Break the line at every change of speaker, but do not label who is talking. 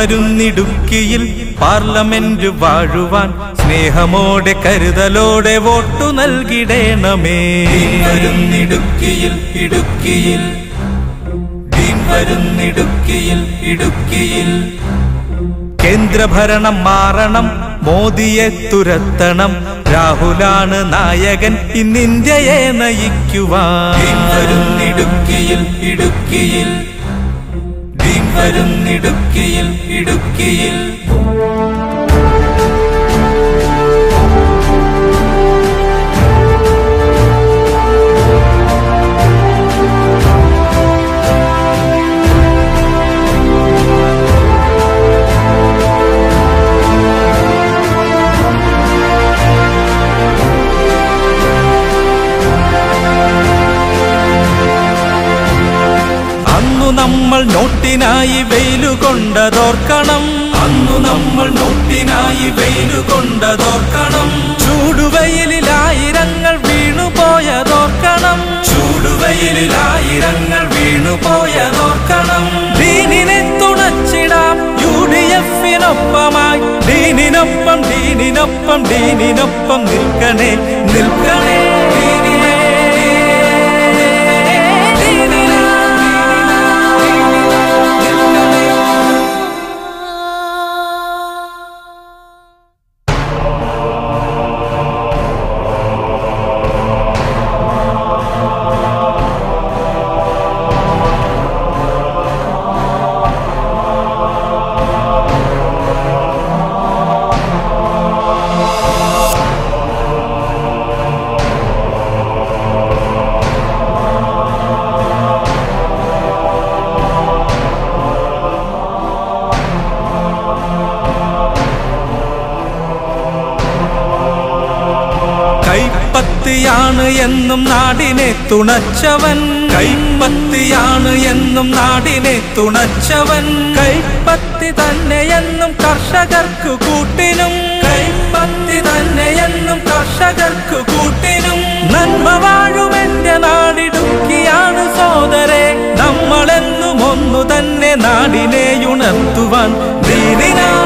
വരുന്നിടുക്കിയിൽ parliament വാഴുവാൻ സ്നേഹമോടെ കരുതലോടെ വോട്ടു നൽകിടേണമേ വരുന്നിടുക്കിയിൽ ഇടുക്കിയിൽ ഡീൻ വരുന്നിടുക്കിയിൽ ഇടുക്കിയിൽ കേന്ദ്രഭരണം മാറണം മോദിയെ തുരത്തണം രാഹുലാണ് നായകൻ ഇന്നിന്ത്യയെ നയിക്കുവാൻ വരുന്നിടുക്കിയിൽ ഇടുക്കിയിൽ ഡീൻ വരുന്നിടുക്കിയിൽ ഇടുക്കിയിൽ അന്നു നമ്മൾ നോട്ടിനായി വെയിലു കൊണ്ടതോർക്കണം അന്നു നമ്മൾ നോട്ടിനായി വെയിലു കൊണ്ടതോർക്കണം ചൂടുവെയിലായിരങ്ങൾ വീണുപോയതോർക്കണം ചൂടുവെയിലായിരങ്ങൾ വീണുപോയതോർക്കണം ദീനിനെ തുണച്ചിടാം യു ഡി എഫിനൊപ്പമായി ദീനിനൊപ്പം ദീനിനൊപ്പം ദീനിനൊപ്പം നിൽക്കണേ നിൽക്കണേ ദീനിനെ ദീനിനെ കൈപ്പത്തിയാണ് എന്നും നാടിനെ തുണച്ചവൻ കൈപ്പത്തിയാണ് എന്നും നാടിനെ തുണച്ചവൻ കൈപ്പത്തി തന്നെ എന്നും കർഷകർക്ക് കൂട്ടിനും കൈപ്പത്തി തന്നെ എന്നും കർഷകർക്ക് കൂട്ടിനും നന്മ വാഴുമെന്റെ നാടിടുക്കിയാണ് സോദരെ നമ്മളെന്നും ഒന്നു തന്നെ നാടിനെ ഉണർത്തുവാൻ ദീനിനാ